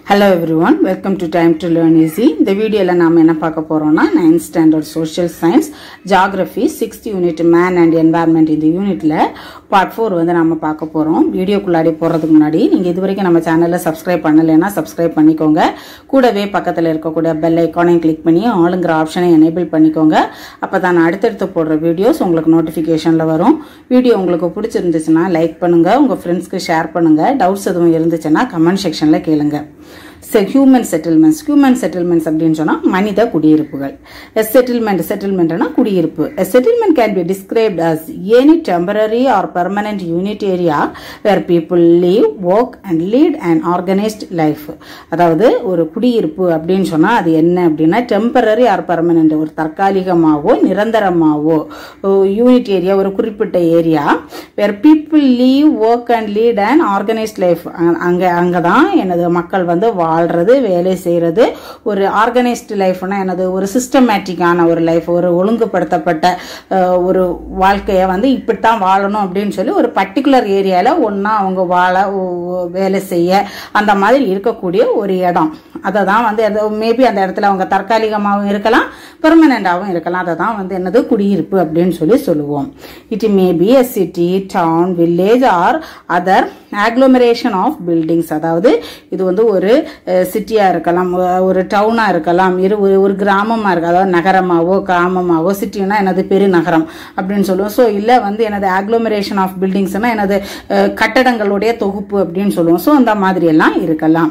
Hello everyone welcome to time to learn easy இந்த வீடியோவில் நாம் என்ன பார்க்க போகிறோம்னா ninth standard social science geography sixth unit man and environment இந்த யூனிட்டில் பார்ட் ஃபோர் வந்து நம்ம பார்க்க போகிறோம் வீடியோக்குள்ளாடி போகிறதுக்கு முன்னாடி நீங்கள் இது வரைக்கும் நம்ம சேனலில் சப்ஸ்கிரைப் பண்ணலைன்னா சப்ஸ்கிரைப் பண்ணிக்கோங்க கூடவே பக்கத்தில் இருக்கக்கூடிய பெல் ஐக்கானையும் கிளிக் பண்ணி ஆளுங்கிற ஆப்ஷனை எனேபிள் பண்ணிக்கோங்க அப்போ தான் நான் அடுத்தடுத்து போடுற வீடியோஸ் உங்களுக்கு நோட்டிஃபிகேஷனில் வரும் வீடியோ உங்களுக்கு பிடிச்சிருந்துச்சுன்னா லைக் பண்ணுங்கள் உங்கள் ஃப்ரெண்ட்ஸ்க்கு ஷேர் பண்ணுங்கள் டவுட்ஸ் எதுவும் இருந்துச்சுன்னா கமெண்ட் செக்ஷனில் கேளுங்க ஹியூமன் செட்டில்மெண்ட்ஸ் ஹியூமன் செட்டில்மெண்ட்ஸ் அப்படின்னு சொன்னா மனித குடியிருப்புகள் எ செட்டில்மெண்ட் செட்டில்மெண்ட்னா குடியிருப்பு a settlement can be described as any temporary or permanent unit area where people live work and lead and organised life அதாவது ஒரு குடியிருப்பு அப்படின்னு சொன்னா அது என்ன அப்படின்னா டெம்பரரி ஆர் பெர்மனன்ட் ஒரு தற்காலிகமாவோ நிரந்தரமாவோ யூனிட் ஏரியா ஒரு குறிப்பிட்ட area where people live work and lead and organised life அங்க அங்கதான் எனது மக்கள் வந்து வாழ்றது வேலை செய்யறது ஒரு ஆர்கனைஸ்டு லைஃப்னா எனது ஒரு சிஸ்டமேட்டிக்கான ஒரு லைஃப் ஒரு ஒழுங்குபடுத்தப்பட்ட அஹ், ஒரு வாழ்க்கையை வந்து இப்படித்தான் வாழணும் அப்படின்னு சொல்லி ஒரு பர்டிகுலர் ஏரியால ஒன்னா அவங்க வாழ ஓ- வேலை செய்ய அந்த மாதிரி இருக்கக்கூடிய ஒரு இடம் அதை தான் வந்து மேபி அந்த இடத்துல அவங்க தற்காலிகமாகவும் இருக்கலாம் பெர்மனண்டாகவும் இருக்கலாம் அதை தான் வந்து என்னது குடியிருப்பு அப்படின்னு சொல்லி சொல்லுவோம் it may be a city town village or other agglomeration of buildings அதாவது இது வந்து ஒரு சிட்டியா இருக்கலாம் ஒ- ஒரு டவுனா இருக்கலாம் இரு ஒரு ஒரு கிராமமா இருக்கு அதாவது நகரமாவோ கிராமமாவோ சிட்டினா எனது பெருநகரம் அப்படின்னு சொல்லுவோம் ஸோ இல்ல வந்து எனது agglomeration ஆஃப் பில்டிங்ஸ்னா எனது அஹ், கட்டடங்களுடைய தொகுப்பு அப்படின்னு சொல்லுவோம் ஸோ அந்த மாதிரி எல்லாம் இருக்கலாம்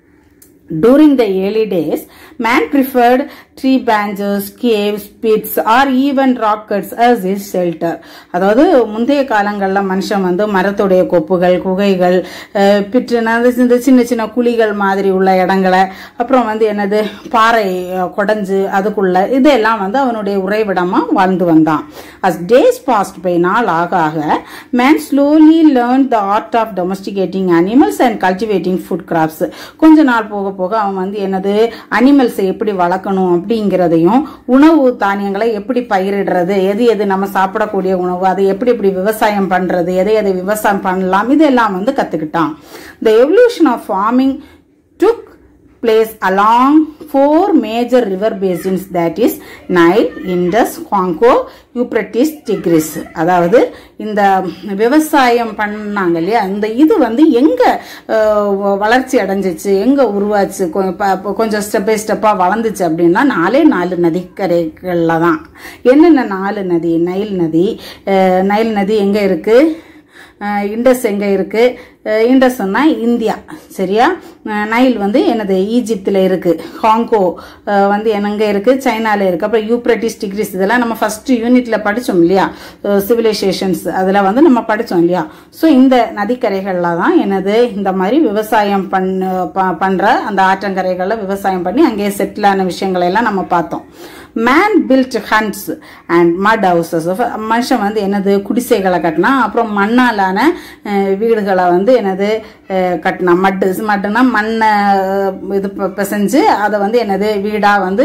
During the early days, man preferred tree branches, caves, pits or even rock cuts as his shelter. அதாவது முந்தைய காலங்களில் மனுஷன் வந்து மரத்துடைய கொப்புகள் குகைகள் அஹ், பிட்டுனா இந்த சின்ன சின்ன குழிகள் மாதிரி உள்ள இடங்களை அப்புறம் வந்து என்னது பாறை அஹ், குடைஞ்சு அதுக்குள்ள இதெல்லாம் வந்து அவனுடைய உறைவிடமா வாழ்ந்து வந்தான் as days passed by நாள் ஆக ஆக man slowly learned the art of domesticating animals and cultivating food crops கொஞ்ச நாள் போக போக அவன் வந்து என்னது அனிமல்ஸ் எப்படி வளர்க்கணும் அப்படிங்கிறதையும் உணவு தானியங்களை எப்படி பயிரிடுறது எது எது நம்ம சாப்பிடக்கூடிய உணவு அதை எப்படி எப்படி விவசாயம் பண்றது எதை எதை விவசாயம் பண்ணலாம் இதெல்லாம் வந்து கத்துக்கிட்டான் the evolution of farming took place along four major river basins that is Nile, Indus, Congo, Euphrates, Tigris அதாவது இந்த விவசாயம் பண்ணாங்க இல்லையா இந்த இது வந்து எங்க அஹ், வளர்ச்சி அடைஞ்சிச்சு எங்க உருவாச்சு கொ- ப- ப- கொஞ்சம் ஸ்டெப் பை ஸ்டெப்பா வளர்ந்துச்சு அப்படின்னா நாலே நாலு நதிக்கரைகள்ல தான் என்னென்ன நாலு நதி நைல் நதி அஹ், நைல் நதி எங்க இருக்கு அஹ் இண்டஸ் எங்க இருக்கு அஹ் இண்டஸ்னா இந்தியா சரியா அஹ் நைல் வந்து எனது ஈஜிப்தில் இருக்கு ஹாங்கோ அஹ் வந்து எங்க இருக்கு சைனால இருக்கு அப்புறம் யூப்ரட்டிஸ் டிகிரிஸ் இதெல்லாம் நம்ம ஃபர்ஸ்ட் யூனிட்ல படிச்சோம் இல்லையா சிவிலைசேஷன்ஸ் அதில் வந்து நம்ம படிச்சோம் இல்லையா ஸோ இந்த நதிக்கரைகள்ல தான் எனது இந்த மாதிரி விவசாயம் பண்ண ப- பண்ற அந்த ஆற்றங்கரைகளில் விவசாயம் பண்ணி அங்கேயே செட்டில் ஆன விஷயங்களை எல்லாம் நம்ம பார்த்தோம் man built huts and mud houses மனுஷன் வந்து என்னது குடிசைகளை கட்டினா அப்புறம் மண்ணாலான அஹ், வீடுகளை வந்து என்னது அஹ், கட்டினா மட்டு மட்டுனா மண்ணை அஹ், இது ப- பிசைஞ்சு அதை வந்து என்னது வீடாக வந்து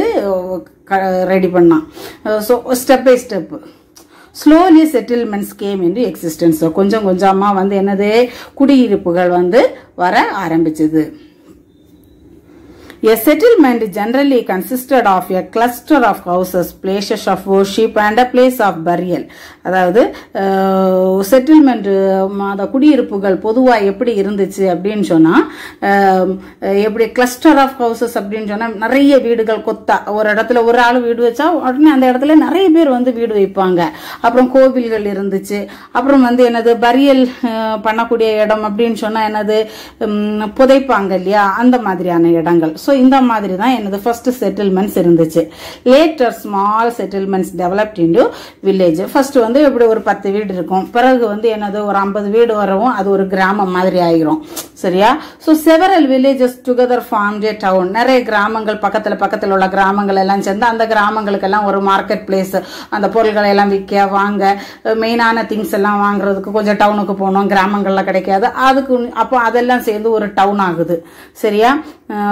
ரெடி பண்ணான் so step by step slowly settlements came into existence கொஞ்சம் கொஞ்சமாக வந்து என்னது குடியிருப்புகள் வந்து வர ஆரம்பிச்சது A settlement generally consisted of a cluster of houses, places of worship and a place of burial. அதாவது செட்டில்மெண்ட் அந்த குடியிருப்புகள் பொதுவாக எப்படி இருந்துச்சு அப்படின்னு சொன்னா அஹ், எப்படி கிளஸ்டர் ஆஃப் ஹவுசஸ் அப்படின்னு சொன்னா நிறைய வீடுகள் கொத்தா ஒரு இடத்துல ஒரு ஆள் வீடு வச்சா உடனே அந்த இடத்துல நிறைய பேர் வந்து வீடு வைப்பாங்க அப்புறம் கோவில்கள் இருந்துச்சு அப்புறம் வந்து என்னது பரியல் பண்ணக்கூடிய இடம் அப்படின்னு சொன்னா என்னது உம், புதைப்பாங்க இல்லையா அந்த மாதிரியான இடங்கள் ஸோ இந்த மாதிரி தான் எனது ஃபர்ஸ்ட் செட்டில்மெண்ட்ஸ் இருந்துச்சு later small settlements developed into village first வந்து இப்படி ஒரு பத்து வீடு இருக்கும் பிறகு வந்து என்னது ஒரு ஐம்பது வீடு வரவும் அது ஒரு கிராமம் மாதிரி ஆயிரும் சரியா so several villages together form a town நிறைய கிராமங்கள் பக்கத்தில் பக்கத்தில் உள்ள கிராமங்கள் எல்லாம் சேர்ந்து அந்த கிராமங்களுக்கெல்லாம் ஒரு மார்க்கெட் பிளேஸ் அந்த பொருள்களை எல்லாம் விற்க வாங்க மெயினான திங்ஸ் எல்லாம் வாங்குறதுக்கு கொஞ்சம் டவுனுக்கு போகணும் கிராமங்களில் கிடைக்காது அதுக்கு அப்போ அதெல்லாம் சேர்ந்து ஒரு டவுன் ஆகுது சரியா so big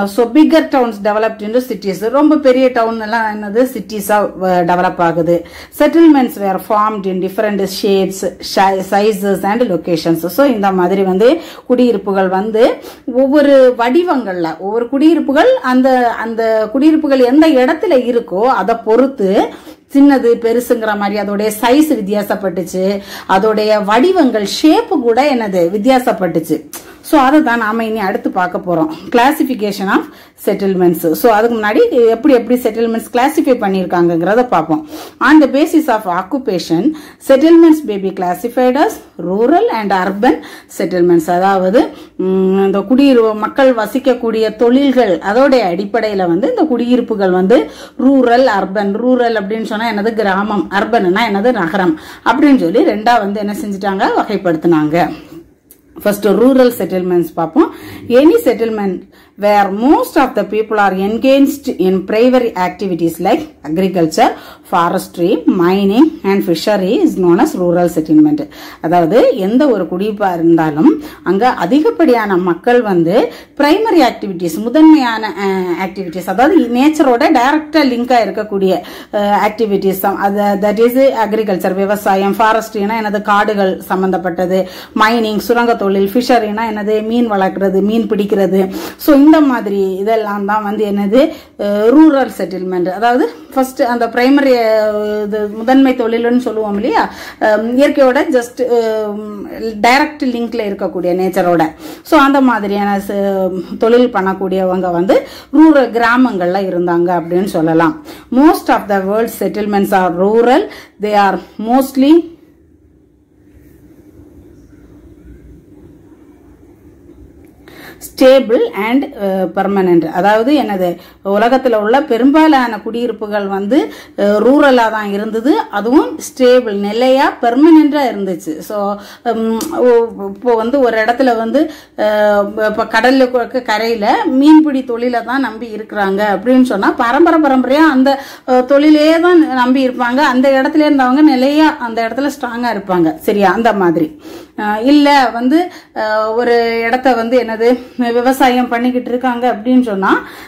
bigger towns developed into cities ரொம்ப பெரிய டவுன் எல்லாம் என்னது சிட்டிஸா டெவலப் ஆகுது settlements were formed in different shapes sizes and locations so இந்த மாதிரி வந்து குடியிருப்புகள் வந்து ஒவ்வொரு வடிவங்கள்ல ஒவ்வொரு குடியிருப்புகள் அந்த அந்த குடியிருப்புகள் எந்த இடத்துல இருக்கோ அதை பொறுத்து சின்னது பெருசுங்கிற மாதிரி அதோடைய சைஸ் வித்தியாசப்பட்டுச்சு அதோடைய வடிவங்கள் ஷேப்பு கூட என்னது வித்தியாசப்பட்டுச்சு ஸோ அதை தான் நாம இனி அடுத்து பார்க்க போறோம் கிளாசிபிகேஷன் ஆஃப் செட்டில்மெண்ட்ஸ் ஸோ அதுக்கு முன்னாடி எப்படி எப்படி செட்டில்மெண்ட்ஸ் கிளாசிஃபை பண்ணியிருக்காங்கிறத பார்ப்போம் on the basis of occupation settlements may be classified as rural and urban settlements அதாவது உம், இந்த குடியிரு மக்கள் வசிக்கக்கூடிய தொழில்கள் அதோடைய அடிப்படையில் வந்து இந்த குடியிருப்புகள் வந்து ரூரல் அர்பன் ரூரல் அப்படின்னு சொன்னா என்னது கிராமம் அர்பன்னா என்னது நகரம் அப்படின்னு சொல்லி ரெண்டா வந்து என்ன செஞ்சுட்டாங்க வகைப்படுத்தினாங்க ஃபர்ஸ்ட் ரூரல் செட்டில்மெண்ட்ஸ் பார்ப்போம் any settlement where most of the people are engaged in primary activities like agriculture forestry mining and fishery is known as rural settlement அதாவது எந்த ஒரு குடியிருப்பா இருந்தாலும் அங்க அதிகப்படியான மக்கள் வந்து பிரைமரி ஆக்டிவிட்டீஸ் முதன்மையான ஆக்டிவிட்டீஸ் அதாவது நேச்சரோட டைரக்டா லிங்கா இருக்கக்கூடிய ஆக்டிவிட்டீஸ் தட் இஸ் அக்ரிகல்ச்சர் விவசாயம் ஃபாரஸ்ட்ரினா எனது காடுகள் சம்பந்தப்பட்டது மைனிங் சுரங்க தொழில் ஃபிஷரினா என்னது மீன் வளர்க்குறது மீன் பிடிக்கிறது ஸோ இந்த மாதிரி இதெல்லாம் தான் வந்து என்னது ரூரல் செட்டில்மெண்ட் அதாவது ஃபர்ஸ்ட் அந்த பிரைமரி இது முதன்மை தொழில்னு சொல்லுவோம் இல்லையா அஹ், இயற்கையோட ஜஸ்ட் டைரக்ட் லிங்க்ல இருக்கக்கூடிய நேச்சரோட ஸோ அந்த மாதிரியான ச- தொழில் பண்ணக்கூடியவங்க வந்து ரூரல் கிராமங்கள்ல இருந்தாங்க அப்படின்னு சொல்லலாம் most of the world settlements are rural they are mostly stable and permanent அதாவது என்னது உலகத்தில் உள்ள பெரும்பாலான குடியிருப்புகள் வந்து ரூரலாக தான் இருந்தது அதுவும் ஸ்டேபிள் நிலையா பெர்மனெண்டாக இருந்துச்சு ஸோ இப்போ வந்து ஒரு இடத்துல வந்து இப்போ கடலுக்கு கரையில் மீன்பிடி தொழிலை தான் நம்பி இருக்கிறாங்க அப்படின்னு சொன்னால் பரம்பரை பரம்பரையாக அந்த அஹ், தொழிலே தான் நம்பி இருப்பாங்க அந்த இடத்துல இருந்தவங்க நிலையா அந்த இடத்துல ஸ்ட்ராங்காக இருப்பாங்க சரியா அந்த மாதிரி அஹ், இல்ல வந்து அஹ், ஒரு இடத்த வந்து என்னது விவசாயம் பண்ணிக்கிட்டு இருக்காங்க அப்படின்னு சொன்னா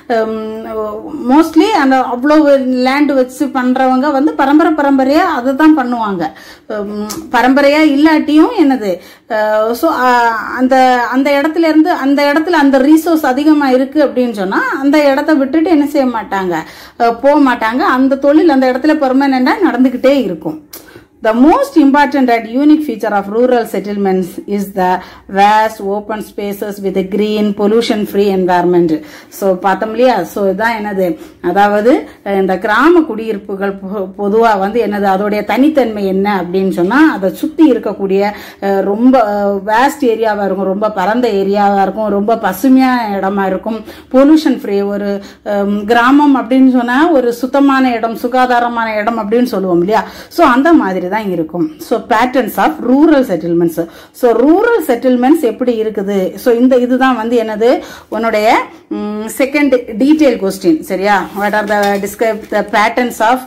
மோஸ்ட்லி அந்த அவ்வளோ லேண்ட் வச்சு பண்றவங்க வந்து பரம்பரை பரம்பரையா அதை தான் பண்ணுவாங்க உம், பரம்பரையா இல்லாட்டியும் என்னது ஸோ அந்த அந்த இடத்துல இருந்து அந்த இடத்துல அந்த ரீசோர்ஸ் அதிகமா இருக்கு அப்படின்னு சொன்னா அந்த இடத்த விட்டுட்டு என்ன செய்ய மாட்டாங்க அஹ், போக மாட்டாங்க அந்த தொழில் அந்த இடத்துல பெர்மனண்டா நடந்துகிட்டே இருக்கும் The most important and unique feature of rural settlements is the vast open spaces with a green pollution free environment. So பார்த்தோம் இல்லையா ஸோ இதான் என்னது அதாவது அஹ், இந்த கிராம குடியிருப்புகள் பொதுவாக வந்து என்னது அதோடைய தனித்தன்மை என்ன அப்படின்னு சொன்னால் அதை சுற்றி இருக்கக்கூடிய அஹ், ரொம்ப வேஸ்ட் ஏரியாவாக இருக்கும் ரொம்ப பரந்த ஏரியாவாக இருக்கும் ரொம்ப பசுமையான இடமா இருக்கும் பொல்யூஷன் ஃப்ரீ ஒரு அஹ், கிராமம் அப்படின்னு சொன்னால் ஒரு சுத்தமான இடம் சுகாதாரமான இடம் அப்படின்னு சொல்லுவோம் இல்லையா ஸோ அந்த மாதிரி தான் இருக்கும் so patterns of rural settlements so rural settlements எப்படி இருக்குது ஸோ இந்த இதுதான் வந்து என்னது உன்னுடைய செகண்ட் டீடைல் கொஸ்டின் சரியா what are the describe the patterns of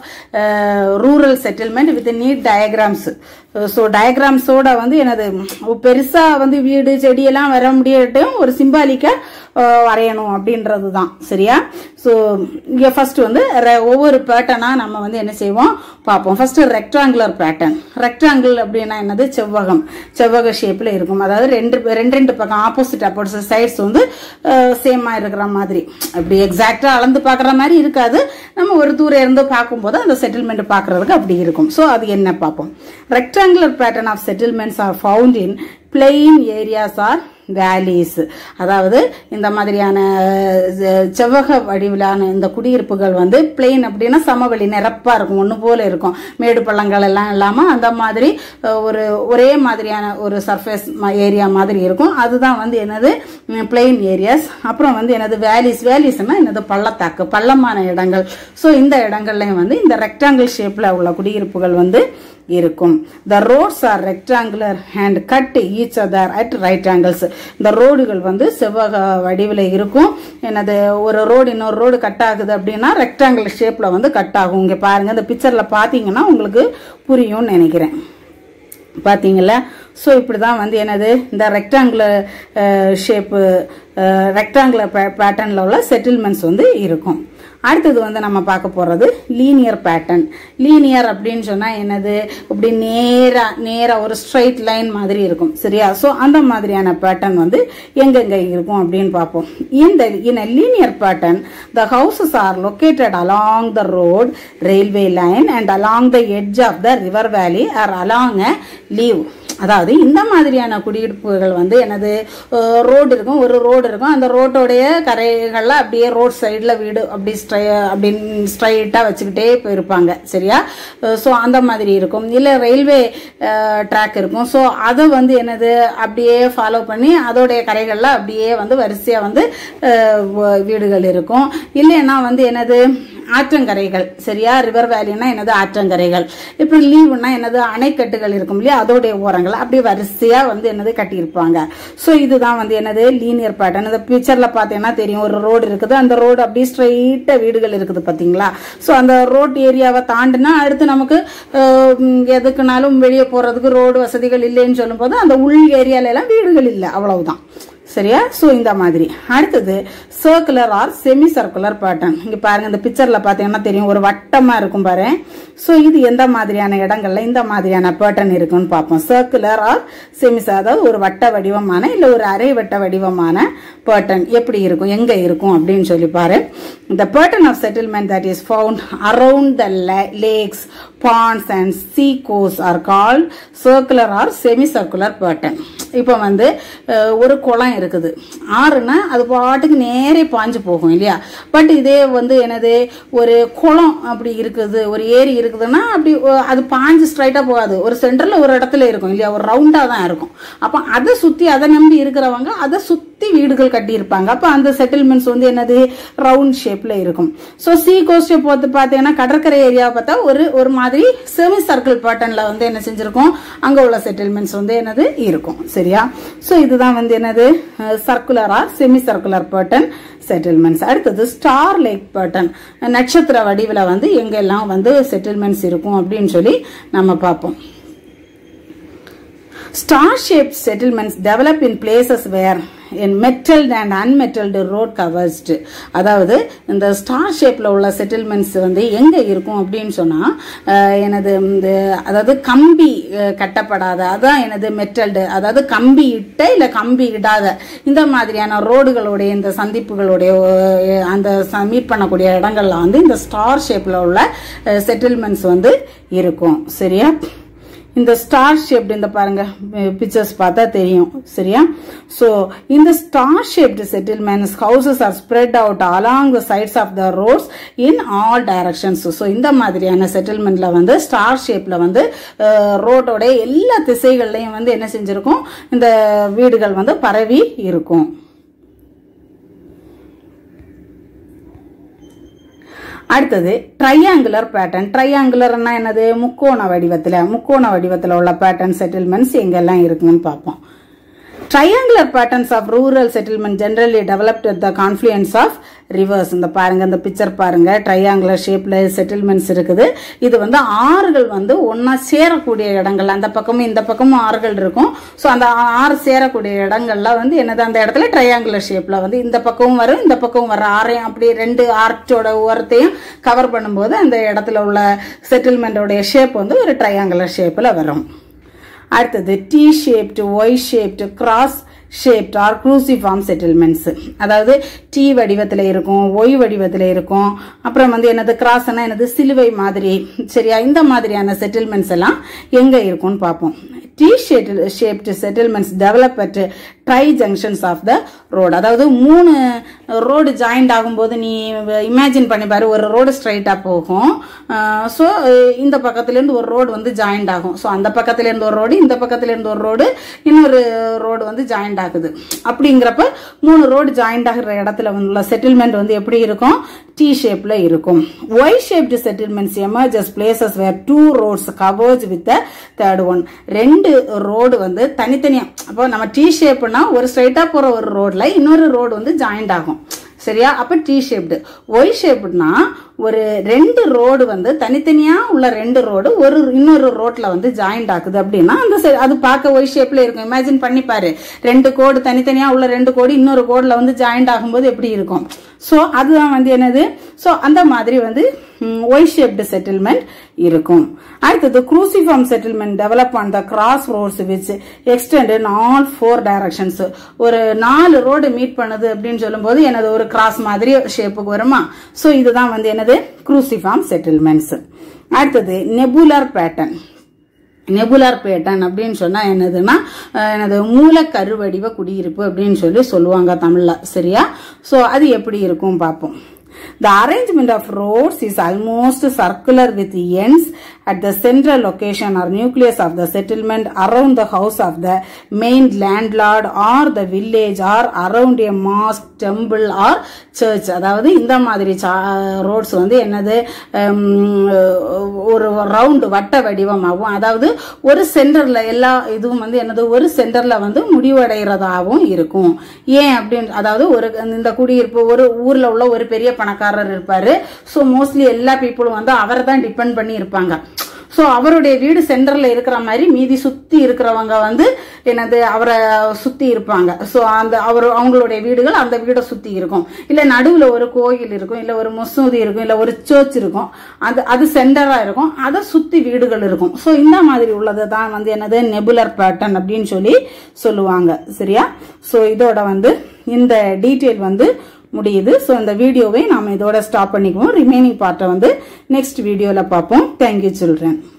rural settlement with neat diagrams so டயக்ராம்ஸோட வந்து எனது பெருசா வந்து வீடு செடி எல்லாம் வர முடியட்டும் ஒரு சிம்பாலிக்கா வரையணும் அப்படின்றது தான் சரியா ஸோ இங்கே ஃபர்ஸ்ட் வந்து re- ஒவ்வொரு பேட்டர்னா நம்ம வந்து என்ன செய்வோம் பார்ப்போம் ஃபர்ஸ்ட் ரெக்டாங்குலர் பேட்டர்ன் ரெக்டாங்கிள் அப்படின்னா என்னது செவ்வகம் செவ்வக ஷேப்ல இருக்கும் அதாவது ரெண்டு ரெண்டு ரெண்டு பக்கம் ஆப்போசிட் ஆப்போசிட் சைட்ஸ் வந்து சேமா இருக்கிற மாதிரி அப்படி எக்ஸாக்டா அளந்து பார்க்குற மாதிரி இருக்காது நம்ம ஒரு தூரம் இருந்து பார்க்கும்போது அந்த செட்டில்மெண்ட் பார்க்கறதுக்கு அப்படி இருக்கும் ஸோ அது என்ன பார்ப்போம் rectangular pattern of settlements are found in plain areas or valleys அதாவது இந்த மாதிரியான அஹ், செவ்வக வடிவிலான இந்த குடியிருப்புகள் வந்து பிளெயின் அப்படின்னா சமவெளி நிரப்பா இருக்கும் ஒன்று போல இருக்கும் மேடு பள்ளங்கள் எல்லாம் இல்லாம அந்த மாதிரி அஹ், ஒரு ஒரே மாதிரியான ஒரு சர்ஃபேஸ் ஏரியா மாதிரி இருக்கும் அதுதான் வந்து என்னது பிளெயின் ஏரியாஸ் அப்புறம் வந்து என்னது வேலிஸ் வேலிஸ்னா என்னது பள்ளத்தாக்கு பள்ளமான இடங்கள் ஸோ இந்த இடங்கள்லையும் வந்து இந்த ரெக்டாங்கிள் ஷேப்ல உள்ள குடியிருப்புகள் வந்து இருக்கும் the roads are rectangular and cut each other at right angles இந்த ரோடுகள் வந்து செவ்வக வடிவில் இருக்கும் என்னது ஒரு ரோடு இன்னொரு ரோடு கட் ஆகுது அப்படின்னா ரெக்டாங்கிள் ஷேப்ல வந்து கட் ஆகும் இங்க பாருங்க இந்த பிக்சர்ல பாத்தீங்கன்னா உங்களுக்கு புரியும்னு நினைக்கிறேன் பாத்தீங்களா ஸோ இப்படி தான் வந்து என்னது இந்த ரெக்டாங்குலர் ஷேப்பு ரெக்டாங்குலர் பேட்டர்னில் உள்ள செட்டில்மெண்ட்ஸ் வந்து இருக்கும் அடுத்தது வந்து நம்ம பார்க்க போகிறது லீனியர் பேட்டர்ன் லீனியர் அப்படின்னு சொன்னால் என்னது இப்படி நேராக நேராக ஒரு ஸ்ட்ரைட் லைன் மாதிரி இருக்கும் சரியா ஸோ அந்த மாதிரியான பேட்டர்ன் வந்து எங்கெங்க இருக்கும் அப்படின்னு பார்ப்போம் இந்த in linear pattern the houses are located along the road railway line and along the edge of the river valley or along a levee அதாவது இந்த மாதிரியான குடியிருப்புகள் வந்து எனது ரோடு இருக்கும் ஒரு ரோடு இருக்கும் அந்த ரோட்டோடைய கரைகளில் அப்படியே ரோட் சைடில் வீடு அப்படி ஸ்ட்ரை அப்படின்னு ஸ்ட்ரைட்டாக வச்சுக்கிட்டே போயிருப்பாங்க சரியா ஸோ அந்த மாதிரி இருக்கும் இல்லை ரயில்வே ட்ராக் இருக்கும் ஸோ அதை வந்து என்னது அப்படியே ஃபாலோ பண்ணி அதோடைய கரைகளில் அப்படியே வந்து வரிசையாக வந்து வீடுகள் இருக்கும் இல்லைன்னா வந்து என்னது ஆற்றங்கரைகள் சரியா ரிவர் வேலினா என்னது ஆற்றங்கரைகள் இப்போ லீவுனா என்னது அணைக்கட்டுகள் இருக்கும் இல்லையா அதோடைய ஓரங்கள் அப்படியே வரிசையா வந்து என்னது கட்டியிருப்பாங்க ஸோ இதுதான் வந்து என்னது லீனியர் பேட்டர்ன் இந்த பிக்சர்ல பார்த்தீங்கன்னா தெரியும் ஒரு ரோடு இருக்குது அந்த ரோடு அப்படியே ஸ்ட்ரைட்டா வீடுகள் இருக்குது பார்த்தீங்களா ஸோ அந்த ரோட் ஏரியாவை தாண்டினா அடுத்து நமக்கு எதுக்குனாலும் வெளியே போறதுக்கு ரோடு வசதிகள் இல்லைன்னு சொல்லும்போது அந்த உள் ஏரியால எல்லாம் வீடுகள் இல்லை அவ்வளவுதான் சரியா ஸோ இந்த மாதிரி அடுத்தது circular or semi circular pattern இங்க பாருங்க இந்த பிக்சர்ல பாத்தீங்கன்னா தெரியும் ஒரு வட்டமா இருக்கும் பாரு ஸோ இது எந்த மாதிரியான இடங்கள்ல இந்த மாதிரியான பேட்டர்ன் இருக்குன்னு பார்ப்போம் சர்க்குலர் ஆர் செமி அதாவது ஒரு வட்ட வடிவமான இல்ல ஒரு அரை வட்ட வடிவமான பேட்டர்ன் எப்படி இருக்கும் எங்க இருக்கும் அப்படின்னு சொல்லி பாரு இந்த pattern of settlement that is found around the lakes ponds and sea coasts are called circular or semi circular pattern இப்போ வந்து ஒரு குளம் இருக்குது ஆறுனா அது பாட்டுக்கு நேரே பாஞ்சு போகும் இல்லையா பட் இதே வந்து என்னது ஒரு குளம் அப்படி இருக்குது ஒரு ஏரி இருக்குதுன்னா அப்படி அது பாஞ்சு ஸ்ட்ரைட்டாக போகாது ஒரு சென்டரில் ஒரு இடத்துல இருக்கும் இல்லையா ஒரு ரவுண்டாக தான் இருக்கும் அப்போ அதை சுற்றி அதை நம்பி இருக்கிறவங்க அதை சுற்றி வீடுகள் கட்டியிருப்பாங்க அப்போ அந்த செட்டில்மெண்ட்ஸ் வந்து என்னது ரவுண்ட் ஷேப்பில் இருக்கும் ஸோ சீ கோஸ்ட்டை பார்த்து பார்த்தீங்கன்னா கடற்கரை ஏரியாவை பார்த்தா ஒரு ஒரு மாதிரி செமி சர்க்கிள் பேட்டர்னில் வந்து என்ன செஞ்சுருக்கோம் அங்கே உள்ள செட்டில்மெண்ட்ஸ் வந்து என்னது இருக்கும் சரியா ஸோ இதுதான் வந்து என்னது சர்க்குலரா செமி சர்க்குலர் பேட்டர்ன் செட்டில்மெண்ட்ஸ் அடுத்தது ஸ்டார் லேக் பேட்டர்ன் நட்சத்திர வடிவில் வந்து எங்கெல்லாம் வந்து செட்டில்மெண்ட்ஸ் இருக்கும் அப்படின்னு சொல்லி நம்ம பார்ப்போம் star shape settlements develop in places where in metalled and unmetalled road converged அதாவது இந்த ஸ்டார் ஷேப்பில் உள்ள செட்டில்மெண்ட்ஸ் வந்து எங்கே இருக்கும் அப்படின்னு சொன்னால் எனது இந்த அதாவது கம்பி கட்டப்படாத அதான் எனது மெட்டல்டு அதாவது கம்பி இட்ட இல்லை கம்பி இடாத இந்த மாதிரியான ரோடுகளுடைய இந்த சந்திப்புகளுடைய அந்த மீட் பண்ணக்கூடிய இடங்கள்ல வந்து இந்த ஸ்டார் ஷேப்பில் உள்ள செட்டில்மெண்ட்ஸ் வந்து இருக்கும் சரியா இந்த ஸ்டார் ஷேப்டு இந்த பாருங்க பிக்சர்ஸ் பார்த்தா தெரியும் சரியா ஸோ இந்த star shaped settlements houses are spread out along the sides of the roads in all directions so இந்த மாதிரியான செட்டில்மெண்ட்ல வந்து ஸ்டார் ஷேப்ல வந்து ரோட்டோட எல்லா திசைகள்லையும் வந்து என்ன செஞ்சிருக்கும் இந்த வீடுகள் வந்து பரவி இருக்கும் அடுத்தது ட்ரையாங்குலர் பேட்டர்ன் ட்ரையாங்குலர்னா என்னது முக்கோண வடிவத்தில் முக்கோண வடிவத்தில் உள்ள பேட்டர்ன் செட்டில்மெண்ட்ஸ் எங்கெல்லாம் இருக்குன்னு பார்ப்போம் triangular patterns of rural settlement generally developed at the confluence of rivers இந்த பாருங்க இந்த பிக்சர் பாருங்க ட்ரையாங்குலர் ஷேப்ல செட்டில்மெண்ட்ஸ் இருக்குது இது வந்து ஆறுகள் வந்து ஒன்னா சேரக்கூடிய இடங்கள் அந்த பக்கமும் இந்த பக்கமும் ஆறுகள் இருக்கும் ஸோ அந்த ஆறு சேரக்கூடிய இடங்கள்ல வந்து என்னது அந்த இடத்துல ட்ரையாங்குலர் ஷேப்ல வந்து இந்த பக்கமும் வரும் இந்த பக்கமும் வர ஆறையும் அப்படியே ரெண்டு ஆர்ச்சோட ஓரத்தையும் கவர் பண்ணும்போது அந்த இடத்துல உள்ள செட்டில்மெண்டோடைய ஷேப் வந்து ஒரு ட்ரையாங்குலர் ஷேப்ல வரும் அடுத்தது T shaped Y shaped cross shaped or cruciform settlements அதாவது டி வடிவத்தில் இருக்கும் ஒய் வடிவத்தில் இருக்கும் அப்புறம் வந்து என்னது கிராஸ்னா என்னது சிலுவை மாதிரி சரியா இந்த மாதிரியான செட்டில்மெண்ட்ஸ் எல்லாம் எங்கே இருக்கும்னு பார்ப்போம் டி ஷேட்டில் shaped settlements develop at tri junctions of the road அதாவது மூணு ரோடு ஜாயிண்ட் ஆகும்போது நீ இமேஜின் பண்ணி பாரு ஒரு ரோடு ஸ்ட்ரைட்டாக போகும் ஸோ இந்த பக்கத்துலேருந்து ஒரு ரோடு வந்து ஜாயிண்ட் ஆகும் ஸோ அந்த பக்கத்துலேருந்து ஒரு ரோடு இந்த பக்கத்துலேருந்து ஒரு ரோடு இன்னொரு ரோடு வந்து ஜாயிண்ட் ஆகுது அப்படிங்கிறப்ப மூணு ரோடு ஜாயிண்ட் ஆகிற இடத்துல உள்ள செட்டில்மெண்ட் வந்து எப்படி இருக்கும் டி ஷேப்ல இருக்கும் Y shaped settlements emerges places where two roads converge with third one ரெண்டு ரோடு வந்து தனித்தனியா அப்போ நம்ம டி ஷேப்னா ஒரு ஸ்ட்ரைட்டா போற ஒரு ரோட்ல இன்னொரு ரோடு வந்து ஜாயிண்ட் ஆகும் சரியா அப்ப டி ஷேப்டு ஒய் ஷேப்டுனா ஒரு ரெண்டு ரோடு வந்து தனித்தனியா உள்ள ரெண்டு ரோடு ஒரு இன்னொரு ரோட்ல வந்து ஜாயிண்ட் ஆகுது அப்படின்னா அந்த side- அது பார்க்க ஒய் ஷேப்ல இருக்கும் இமேஜின் பண்ணி பாரு ரெண்டு கோடு தனித்தனியா உள்ள ரெண்டு கோடு இன்னொரு கோடுல வந்து ஜாயிண்ட் ஆகும்போது எப்படி இருக்கும் ஸோ அதுதான் வந்து என்னது ஸோ அந்த மாதிரி வந்து ஒய் ஷேப்டு செட்டில்மெண்ட் இருக்கும் அடுத்தது cruciform settlement develop on the cross roads which extend in all four directions ஒரு நாலு ரோடு மீட் பண்ணுது அப்படின்னு சொல்லும்போது எனது ஒரு கிராஸ் மாதிரி ஷேப்புக்கு வருமா ஸோ இதுதான் வந்து என்னது குரூசிஃபார்ம் செட்டில்மெண்ட்ஸ் அடுத்தது நெபுலர் பேட்டர்ன் நெபுலார் பேட்டன் அப்படின்னு சொன்னா என்னதுன்னா அஹ், எனது மூலக்கருவடிவ குடியிருப்பு அப்படின்னு சொல்லி சொல்லுவாங்க தமிழ்ல சரியா சோ அது எப்படி இருக்கும் பார்ப்போம் The arrangement of roads is almost circular with ends at the central location or nucleus of the settlement around the house of the main landlord or the village or around a mosque, temple or church. அதாவது இந்த மாதிரி roads வந்து என்னது ஹம், ஒரு round வட்ட வடிவமாகவும் அதாவது ஒரு சென்டர்ல எல்லா இதுவும் வந்து என்னது ஒரு சென்டர்ல வந்து முடிவடைகிறதாகவும் இருக்கும் ஏன் அப்படின்னு அதாவது ஒரு இந்த குடியிருப்பு ஒரு ஊர்ல உள்ள ஒரு பெரிய பணக்காரர் இருப்பாரு ஸோ மோஸ்ட்லி எல்லா பீப்புளும் வந்து அவரை தான் டிபெண்ட் பண்ணி இருப்பாங்க ஸோ அவருடைய வீடு சென்டர்ல இருக்கிற மாதிரி மீதி சுத்தி இருக்கிறவங்க வந்து என்னது அவரை சுத்தி இருப்பாங்க ஸோ அந்த அவர் அவங்களுடைய வீடுகள் அந்த வீடை சுத்தி இருக்கும் இல்ல நடுவுல ஒரு கோயில் இருக்கும் இல்ல ஒரு மசூதி இருக்கும் இல்ல ஒரு சர்ச் இருக்கும் அது அது சென்டரா இருக்கும் அதை சுத்தி வீடுகள் இருக்கும் ஸோ இந்த மாதிரி உள்ளது தான் வந்து என்னது நெபுலர் பேட்டர்ன் அப்படின்னு சொல்லி சொல்லுவாங்க சரியா ஸோ இதோட வந்து இந்த டீட்டெயில் வந்து முடியுது ஸோ இந்த வீடியோவை நாம இதோட ஸ்டாப் பண்ணிக்குவோம் ரிமைனிங் பார்ட்டை வந்து நெக்ஸ்ட் வீடியோவில் பார்ப்போம் தேங்க்யூ சில்ட்ரன்